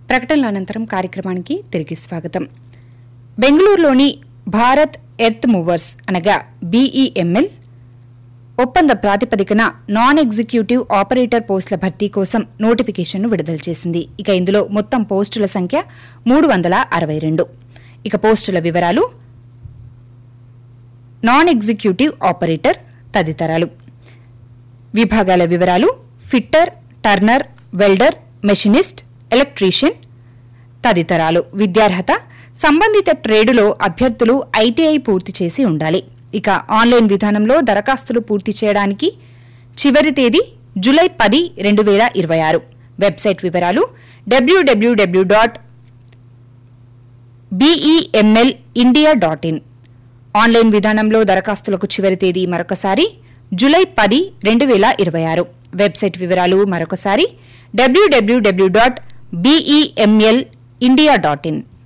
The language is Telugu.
ప్రకటనల అనంతరం కార్యక్రమానికి తిరిగి స్వాగతం బెంగళూరులోని భారత్ ఎర్త్ మూవర్స్ అనగా బీఈఎంఎల్ ఒప్పంద ప్రాతిపదికన నాన్ ఎగ్జిక్యూటివ్ ఆపరేటర్ పోస్టుల భర్తీ కోసం నోటిఫికేషన్ను విడుదల చేసింది ఇక ఇందులో మొత్తం పోస్టుల సంఖ్య మూడు వందల అరవై రెండు ఇక పోస్టుల వివరాలు నాన్ ఎగ్జిక్యూటివ్ ఆపరేటర్ తదితరాలు విభాగాల వివరాలు fitter turner welder machinist electrician తదితరాలు విద్యార్హత సంబంధిత ట్రేడులో అభ్యర్థులు ఐటీఐ పూర్తి చేసి ఉండాలి ఇక ఆన్లైన్ విధానంలో దరఖాస్తులు పూర్తి చేయడానికి చివరి తేదీ జులై పది రెండు వేల ఇరవై ఆరు వెబ్సైట్ వివరాలు W W W dot BEML India dot in online విధానంలో దరఖాస్తులకు చివరి తేదీ మరొకసారి జులై పది రెండు వేల ఇరవై ఆరు వెబ్సైట్ వివరాలు మరొకసారి W W W dot BEML India dot in